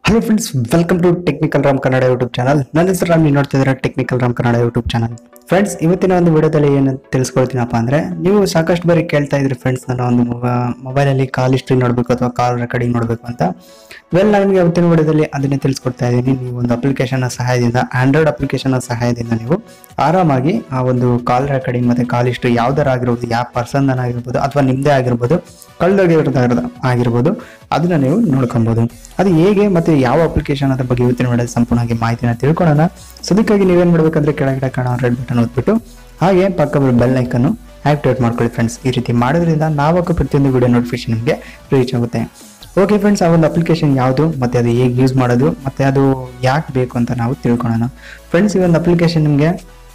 hello friends welcome to technical Ram Kannada YouTube channel ನನ್ನ ಹೆಸರು ರಾಮ್ ನೀವು ನೋಡ್ತಿದ್ದೀರಾ technical Ram Kannada YouTube channel friends ಇವತ್ತಿನ ಒಂದು ವಿಡಿಯೋದಲ್ಲಿ ಏನು ತಿಳಿಸ್ಕೊಳ್ತೀನಪ್ಪ ಅಂದರೆ ನೀವು ಸಾಕಷ್ಟು ಬಾರಿ ಕೇಳ್ತಾ ಇದ್ರಿ ಫ್ರೆಂಡ್ಸ್ ನನ್ನ ಒಂದು ಮೊಬೈಲಲ್ಲಿ ಕಾಲ್ ಹಿಸ್ಟ್ರಿ ನೋಡಬೇಕು ಅಥವಾ ಕಾಲ್ ರೆಕಾರ್ಡಿಂಗ್ ನೋಡಬೇಕು ಅಂತ ವೆಲ್ ನಾನು ನಿಮಗೆ ಇವತ್ತಿನ ವಿಡಿಯೋದಲ್ಲಿ ಅದನ್ನೇ ತಿಳಿಸ್ಕೊಡ್ತಾ ಇದ್ದೀನಿ ನೀವು ಒಂದು ಅಪ್ಲಿಕೇಶನ್ನ ಸಹಾಯದಿಂದ ಆಂಡ್ರಾಯ್ಡ್ ಅಪ್ಲಿಕೇಶನ್ನ ಸಹಾಯದಿಂದ ನೀವು ಆರಾಮಾಗಿ ಆ ಒಂದು ಕಾಲ್ ರೆಕಾರ್ಡಿಂಗ್ ಮತ್ತು ಕಾಲ್ ಹಿಸ್ಟ್ರಿ ಯಾವ್ದಾರ ಆಗಿರ್ಬೋದು ಯಾವ ಪರ್ಸನ್ ಆಗಿರ್ಬೋದು ಅಥವಾ ನಿಮ್ಮದೇ ಆಗಿರ್ಬೋದು ಕಳೆದೋಗಿರೋದಾಗಿರೋದು ಆಗಿರ್ಬೋದು ಅದನ್ನ ನೀವು ನೋಡ್ಕೊಬೋದು ಅದು ಹೇಗೆ ಮತ್ತು ಯಾವ ಅಪ್ಲಿಕೇಶನ್ ಅದ್ರ ಬಗ್ಗೆ ಇವತ್ತಿನ ವಿಡಿಯೋ ಸಂಪೂರ್ಣವಾಗಿ ಮಾಹಿತಿನ ತಿಳ್ಕೊಳ್ಳೋಣ ಸದ್ಯಕ್ಕಾಗಿ ನೀವೇನು ಮಾಡಬೇಕಂದ್ರೆ ಕೆಳಗಡೆ ಕಾಣೋ ರೆಡ್ ಬಟನ್ ಓದ್ಬಿಟ್ಟು ಹಾಗೆ ಪಕ್ಕ ಬೆಲ್ ಐಕನ್ನು ಆಕ್ಟಿವೇಟ್ ಮಾಡ್ಕೊಳ್ಳಿ ಫ್ರೆಂಡ್ಸ್ ಈ ರೀತಿ ಮಾಡೋದ್ರಿಂದ ನಾವಕ್ಕೆ ಪ್ರತಿಯೊಂದು ವಿಡಿಯೋ ನೋಟಿಫಿಕೇಶನ್ ನಿಮಗೆ ರೀಚ್ ಆಗುತ್ತೆ ಓಕೆ ಫ್ರೆಂಡ್ಸ್ ಆ ಒಂದು ಅಪ್ಲಿಕೇಶನ್ ಯಾವುದು ಮತ್ತು ಅದು ಹೇಗೆ ಯೂಸ್ ಮಾಡೋದು ಮತ್ತು ಅದು ಯಾಕೆ ಬೇಕು ಅಂತ ನಾವು ತಿಳ್ಕೊಳ್ಳೋಣ ಫ್ರೆಂಡ್ಸ್ ಈ ಒಂದು ಅಪ್ಲಿಕೇಶನ್ ನಿಮಗೆ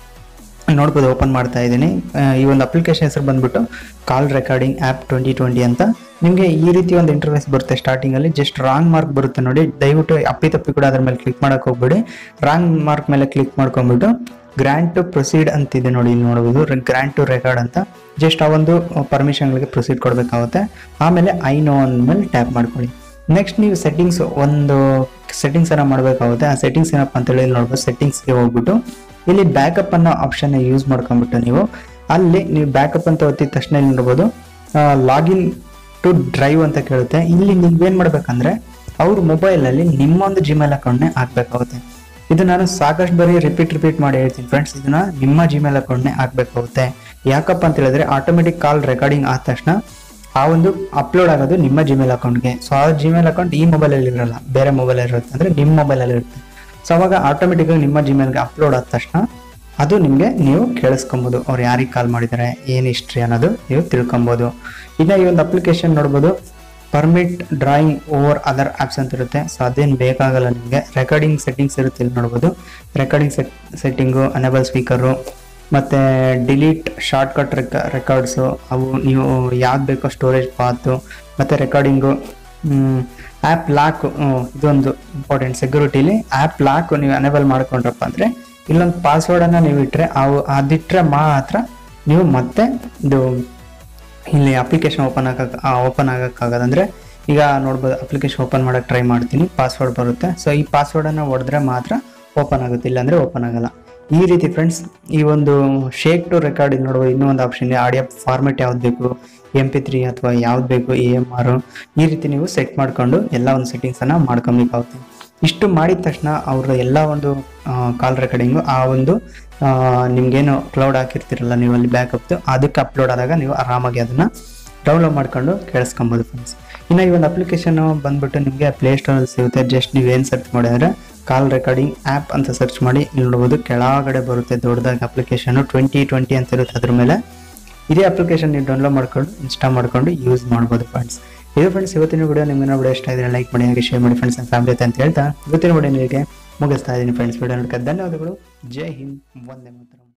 ನೋಡ್ಬೋದು ಓಪನ್ ಮಾಡ್ತಾ ಇದ್ದೀನಿ ಆ, ಈ ಒಂದು ಅಪ್ಲಿಕೇಶನ್ ಹೆಸರು ಬಂದ್ಬಿಟ್ಟು call recording app twenty twenty ಅಂತ ನಿಮಗೆ ಈ ರೀತಿ ಒಂದು ಇಂಟರ್ಫೇಸ್ ಬರುತ್ತೆ ಸ್ಟಾರ್ಟಿಂಗಲ್ಲಿ ಜಸ್ಟ್ ರಾಂಗ್ ಮಾರ್ಕ್ ಬರುತ್ತೆ ನೋಡಿ ದಯವಿಟ್ಟು ಅಪ್ಪಿ ತಪ್ಪಿ ಕೂಡ ಅದ್ರ ಮೇಲೆ ಕ್ಲಿಕ್ ಮಾಡೋಕೆ ಹೋಗ್ಬೇಡಿ ರಾಂಗ್ ಮಾರ್ಕ್ ಮೇಲೆ ಕ್ಲಿಕ್ ಮಾಡ್ಕೊಂಡ್ಬಿಟ್ಟು ಗ್ರ್ಯಾಂಟ್ ಟು ಪ್ರೊಸೀಡ್ ಅಂತಿದೆ ನೋಡಿ ಇಲ್ಲಿ ನೋಡ್ಬೋದು ಗ್ರ್ಯಾಂಟ್ ಟು ರೆಕಾರ್ಡ್ ಅಂತ ಜಸ್ಟ್ ಆ ಒಂದು ಪರ್ಮಿಷನ್ಗಳಿಗೆ ಪ್ರೊಸೀಡ್ ಕೊಡಬೇಕಾಗುತ್ತೆ ಆಮೇಲೆ ಐ ನೋ ಅಂದಮೇಲೆ ಟ್ಯಾಪ್ ಮಾಡ್ಕೊಳ್ಳಿ ನೆಕ್ಸ್ಟ್ ನೀವು ಸೆಟ್ಟಿಂಗ್ಸ್ ಒಂದು ಸೆಟ್ಟಿಂಗ್ಸ್ ಅನ್ನ ಮಾಡಬೇಕಾಗುತ್ತೆ ಆ ಸೆಟ್ಟಿಂಗ್ಸ್ ಏನಪ್ಪ ಅಂತ ಹೇಳಿ ಇಲ್ಲಿ ನೋಡ್ಬೋದು ಸೆಟ್ಟಿಂಗ್ಸ್ಗೆ ಹೋಗ್ಬಿಟ್ಟು ಇಲ್ಲಿ ಬ್ಯಾಕಪ್ ಅನ್ನೋ ಆಪ್ಷನ್ ಯೂಸ್ ಮಾಡ್ಕೊಂಡ್ಬಿಟ್ಟು ನೀವು ಅಲ್ಲಿ ನೀವು ಬ್ಯಾಕಪ್ ಅಂತ ಒತ್ತಿದ ತಕ್ಷಣ ಇಲ್ಲಿ ನೋಡ್ಬೋದು ಲಾಗಿನ್ ಟು ಡ್ರೈವ್ ಅಂತ ಕೇಳುತ್ತೆ ಇಲ್ಲಿ ನೀವೇನು ಮಾಡ್ಬೇಕಂದ್ರೆ ಅವ್ರ ಮೊಬೈಲಲ್ಲಿ ನಿಮ್ಮೊಂದು ಜಿಮೇಲ್ ಅಕೌಂಟ್ನೇ ಹಾಕ್ಬೇಕಾಗುತ್ತೆ ಇದು ನಾನು ಸಾಕಷ್ಟು ಬರೀ ರಿಪೀಟ್ ರಿಪೀಟ್ ಮಾಡಿ ಹೇಳ್ತೀನಿ ಫ್ರೆಂಡ್ಸ್ ಇದನ್ನ ನಿಮ್ಮ ಜಿಮೇಲ್ ಅಕೌಂಟ್ನೇ ಹಾಕ್ಬೇಕಾಗುತ್ತೆ ಯಾಕಪ್ಪ ಅಂತ ಹೇಳಿದ್ರೆ ಆಟೋಮೆಟಿಕ್ ಕಾಲ್ ರೆಕಾರ್ಡಿಂಗ್ ಆದ ತಕ್ಷಣ ಆ ಒಂದು ಅಪ್ಲೋಡ್ ಆಗೋದು ನಿಮ್ಮ ಜಿಮೇಲ್ ಅಕೌಂಟ್ಗೆ ಸೊ ಆ ಜಿಮೇಲ್ ಅಕೌಂಟ್ ಈ ಮೊಬೈಲಲ್ಲಿ ಇರಲ್ಲ ಬೇರೆ ಮೊಬೈಲಲ್ಲಿ ಇರುತ್ತೆ ಅಂದರೆ ನಿಮ್ಮ ಮೊಬೈಲಲ್ಲಿ ಇರುತ್ತೆ ಸೊ ಅವಾಗ ಆಟೋಮೆಟಿಕ್ಕಾಗಿ ನಿಮ್ಮ ಜಿಮೇಲ್ಗೆ ಅಪ್ಲೋಡ್ ಆದ ತಕ್ಷಣ ಅದು ನಿಮಗೆ ನೀವು ಕೇಳಿಸ್ಕೊಬೋದು ಅವ್ರು ಯಾರಿಗೆ ಕಾಲ್ ಮಾಡಿದ್ದಾರೆ ಏನು ಹಿಸ್ಟ್ರಿ ಅನ್ನೋದು ನೀವು ತಿಳ್ಕೊಬೋದು ಇನ್ನು ಈ ಒಂದು ಅಪ್ಲಿಕೇಶನ್ ನೋಡ್ಬೋದು permit drawing over other apps ಅಂತ ಇರುತ್ತೆ ಸೊ ಅದೇನು ಬೇಕಾಗಲ್ಲ ನಿಮಗೆ ರೆಕಾರ್ಡಿಂಗ್ ಸೆಟ್ಟಿಂಗ್ಸ್ ಇರುತ್ತೆ ಇಲ್ಲಿ ನೋಡ್ಬೋದು recording set setting enable speaker ಮತ್ತು ಡಿಲೀಟ್ ಶಾರ್ಟ್ಕಟ್ ರೆಕ ರೆಕಾರ್ಡ್ಸು ಅವು ನೀವು ಯಾವ್ದು ಬೇಕೋ ಸ್ಟೋರೇಜ್ ಪಾತು ಮತ್ತು ರೆಕಾರ್ಡಿಂಗು ಆ್ಯಪ್ ಲಾಕ್ ಇದೊಂದು ಇಂಪಾರ್ಟೆಂಟ್ ಸೆಕ್ಯೂರಿಟಿಲಿ ಆ್ಯಪ್ ಲಾಕ್ ನೀವು ಅನೇಬಲ್ ಮಾಡ್ಕೊಂಡ್ರಪ್ಪ ಅಂದರೆ ಇಲ್ಲೊಂದು ಪಾಸ್ವರ್ಡನ್ನು ನೀವು ಇಟ್ಟರೆ ಅವು ಅದಿಟ್ಟರೆ ಮಾತ್ರ ನೀವು ಮತ್ತೆ ಇದು ಇಲ್ಲಿ ಅಪ್ಲಿಕೇಶನ್ ಓಪನ್ ಆಗಕ್ಕೆ ಓಪನ್ ಆಗಕ್ಕಾಗದಂದ್ರೆ ಈಗ ನೋಡ್ಬೋದು ಅಪ್ಲಿಕೇಶನ್ ಓಪನ್ ಮಾಡೋಕ್ಕೆ ಟ್ರೈ ಮಾಡ್ತೀನಿ ಪಾಸ್ವರ್ಡ್ ಬರುತ್ತೆ ಸೊ ಈ ಪಾಸ್ವರ್ಡನ್ನು ಹೊಡೆದ್ರೆ ಮಾತ್ರ ಓಪನ್ ಆಗುತ್ತೆ ಇಲ್ಲಾಂದರೆ ಓಪನ್ ಆಗಲ್ಲ ಈ ರೀತಿ ಫ್ರೆಂಡ್ಸ್ ಈ ಒಂದು ಶೇಕ್ ಟು ರೆಕಾರ್ಡ್ ಇಲ್ಲಿ ನೋಡುವ ಇನ್ನೂ ಒಂದು ಆಪ್ಷನ್ ಇದೆ ಆಡಿಯೋ ಫಾರ್ಮೆಟ್ ಯಾವ್ದು ಬೇಕು ಎಮ್ ಪಿ ತ್ರೀ ಅಥವಾ ಯಾವ್ದು ಬೇಕು ಎ ಎಮ್ ಆರ್ ಈ ರೀತಿ ನೀವು ಸೆಟ್ ಮಾಡಿಕೊಂಡು ಎಲ್ಲ ಒಂದು ಸೆಟ್ಟಿಂಗ್ಸನ್ನು ಮಾಡ್ಕೊಬೇಕಾಗುತ್ತೆ ಇಷ್ಟು ಮಾಡಿದ ತಕ್ಷಣ ಅವ್ರ ಎಲ್ಲ ಒಂದು ಕಾಲ್ ರೆಕಾರ್ಡಿಂಗು ಆ ಒಂದು ಆ, ನಿಮ್ಗೇನು ಕ್ಲೌಡ್ ಹಾಕಿರ್ತೀರಲ್ಲ ನೀವು ಅಲ್ಲಿ ಬ್ಯಾಕಪ್ದು ಅದಕ್ಕೆ ಅಪ್ಲೋಡ್ ಆದಾಗ ನೀವು ಆರಾಮಾಗಿ ಅದನ್ನು ಡೌನ್ಲೋಡ್ ಮಾಡ್ಕೊಂಡು ಕೇಳಿಸ್ಕೊಬೋದು ಫ್ರೆಂಡ್ಸ್ ಇನ್ನು ಈ ಒಂದು ಅಪ್ಲಿಕೇಶನ್ ಬಂದ್ಬಿಟ್ಟು ನಿಮಗೆ ಪ್ಲೇಸ್ಟೋರಲ್ಲಿ ಸಿಗುತ್ತೆ ಜಸ್ಟ್ ನೀವೇನು ಸರ್ಚ್ ಮಾಡಿದ್ರೆ ಕಾಲ್ ರೆಕಾರ್ಡಿಂಗ್ ಆ್ಯಪ್ ಅಂತ ಸರ್ಚ್ ಮಾಡಿ ಇಲ್ಲಿ ನೋಡ್ಬೋದು ಕೆಳಗಡೆ ಬರುತ್ತೆ ದೊಡ್ಡದಾಗಿ ಅಪ್ಲಿಕೇಶನು ಟ್ವೆಂಟಿ ಟ್ವೆಂಟಿ ಅಂತ ಇರುತ್ತೆ ಅದ್ರ ಮೇಲೆ ಇದೇ ಅಪ್ಲಿಕೇಶನ್ ನೀವು ಡೌನ್ಲೋಡ್ ಮಾಡ್ಕೊಂಡು ಇನ್ಸ್ಟಾ ಮಾಡ್ಕೊಂಡು ಯೂಸ್ ಮಾಡ್ಬೋದು ಫ್ರೆಂಡ್ಸ್ ಇದು ಫ್ರೆಂಡ್ಸ್ ಇವತ್ತಿನ ವಿಡಿಯೋ ನಿಮ್ಗೆ ವಿಡಿಯೋ ಇಷ್ಟ ಇದ್ರೆ ಲೈಕ್ ಮಾಡಿ ಹಾಗೆ ಶೇರ್ ಮಾಡಿ ಫ್ರೆಂಡ್ಸ್ ಅಂಡ್ ಫ್ಯಾಮಿಲಿ ಅಂತ ಹೇಳ್ತಾ ಇವತ್ತಿನ ವಿಡಿಯೋ ನಿಮಗೆ ಮುಗಿಸ್ತಾ ಇದ್ದೀನಿ ಫ್ರೆಂಡ್ಸ್ ವಿಡಿಯೋ ನೋಡ್ಕೊಂಡು ಧನ್ಯವಾದಗಳು ಜೈ ಹಿಂದ್ ವಂದೇ ಮಾತರಂ